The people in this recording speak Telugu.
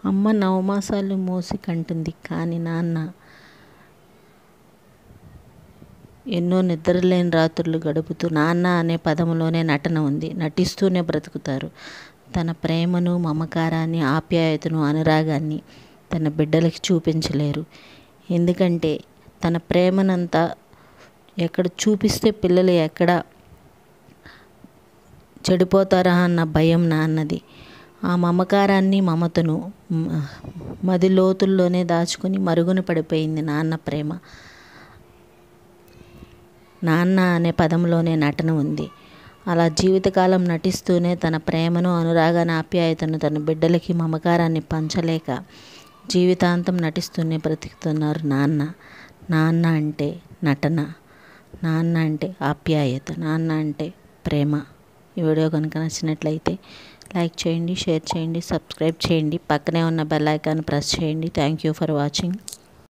అమ్మ నవమాసాలు మోసి కంటుంది కానీ నాన్న ఎన్నో నిద్రలేని రాత్రులు గడుపుతూ నాన్న అనే పదంలోనే నటన ఉంది నటిస్తూనే బ్రతుకుతారు తన ప్రేమను మమకారాన్ని ఆప్యాయతను అనురాగాన్ని తన బిడ్డలకి చూపించలేరు ఎందుకంటే తన ప్రేమనంతా ఎక్కడ చూపిస్తే పిల్లలు ఎక్కడ చెడిపోతారా అన్న భయం నాన్నది ఆ మమకారాన్ని మమతను మది లోతుల్లోనే దాచుకుని మరుగున పడిపోయింది నాన్న ప్రేమ నాన్న అనే పదంలోనే నటన ఉంది అలా జీవితకాలం నటిస్తూనే తన ప్రేమను అనురాగాన్ని ఆప్యాయతను తన బిడ్డలకి మమకారాన్ని పంచలేక జీవితాంతం నటిస్తూనే బ్రతుకుతున్నారు నాన్న నాన్న అంటే నటన నాన్న అంటే ఆప్యాయత నాన్న అంటే ప్రేమ ఈ వీడియో కనుక నచ్చినట్లయితే లైక్ చేయండి షేర్ చేయండి సబ్స్క్రైబ్ చేయండి పక్కనే ఉన్న బెల్ ఐకాన్ ప్రెస్ చేయండి థ్యాంక్ యూ ఫర్ వాచింగ్